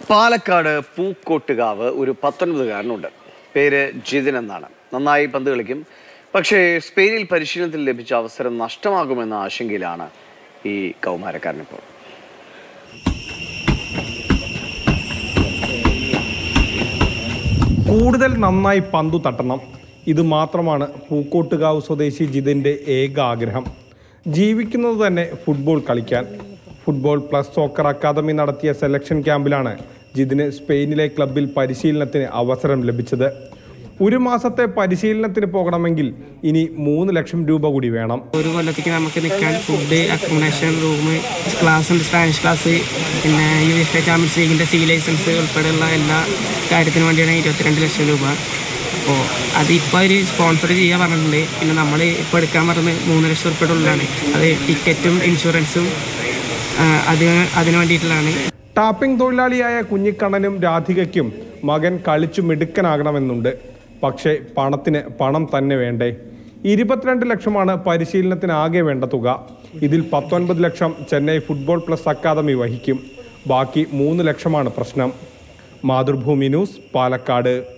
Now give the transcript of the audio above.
പാലക്കാട് പൂക്കോട്ടുകാവ് ഒരു പത്തൊൻപതുകാരനുണ്ട് പേര് ജിതിൻ എന്നാണ് നന്നായി പന്ത് കളിക്കും പക്ഷേ സ്പെയിനിൽ പരിശീലനത്തിൽ ലഭിച്ച അവസരം നഷ്ടമാകുമെന്ന ആശങ്കയിലാണ് ഈ കൗമാരക്കാരൻ ഇപ്പോൾ കൂടുതൽ നന്നായി പന്തു തട്ടണം ഇത് മാത്രമാണ് പൂക്കോട്ടുകാവ് സ്വദേശി ജിതിൻ്റെ ഏക ആഗ്രഹം ജീവിക്കുന്നത് തന്നെ ഫുട്ബോൾ കളിക്കാൻ ഫുട്ബോൾ പ്ലസ് സോക്കർ അക്കാദമി നടത്തിയ സെലക്ഷൻ ക്യാമ്പിലാണ് ജിതിന് സ്പെയിനിലെ ക്ലബിൽ പരിശീലനത്തിന് അവസരം ലഭിച്ചത് ഒരു മാസത്തെ പരിശീലനത്തിന് പോകണമെങ്കിൽ ഇനി മൂന്ന് ലക്ഷം രൂപ കൂടി വേണം ഒരു കൊല്ലത്തേക്ക് നമുക്ക് നിൽക്കാൻ ഫുഡ് അക്കോമഡേഷൻ റൂം ക്ലാസ് ഉണ്ട് സ്പാനിഷ് ക്ലാസ് പിന്നെ യു എഫ് എ ചാമ്പ്യൻസ് ലീഗിൻ്റെ സി ലൈസൻസ് ഉൾപ്പെടെയുള്ള എല്ലാ കാര്യത്തിനും വേണ്ടിയാണ് ഇരുപത്തിരണ്ട് ലക്ഷം രൂപ അപ്പോൾ അതിപ്പോൾ ഒരു സ്പോൺസർ ചെയ്യാൻ പറഞ്ഞിട്ടുണ്ട് പിന്നെ നമ്മൾ ഇപ്പോൾ എടുക്കാൻ പറഞ്ഞത് മൂന്ന് ലക്ഷം ഉൾപ്പെടെ ഉള്ളതാണ് അത് ടിക്കറ്റും ഇൻഷുറൻസും ആ, അതിന് അതിന് വേണ്ടിയിട്ടുള്ളതാണ് ടാപ്പിംഗ് തൊഴിലാളിയായ കുഞ്ഞിക്കണ്ണനും രാധികയ്ക്കും മകൻ കളിച്ചു മിടുക്കനാകണമെന്നുണ്ട് പക്ഷേ പണത്തിന് പണം തന്നെ വേണ്ടേ ഇരുപത്തിരണ്ട് ലക്ഷമാണ് പരിശീലനത്തിന് ആകെ വേണ്ട തുക ഇതിൽ പത്തൊൻപത് ലക്ഷം ചെന്നൈ ഫുട്ബോൾ പ്ലസ് അക്കാദമി വഹിക്കും ബാക്കി മൂന്ന് ലക്ഷമാണ് പ്രശ്നം മാതൃഭൂമി ന്യൂസ് പാലക്കാട്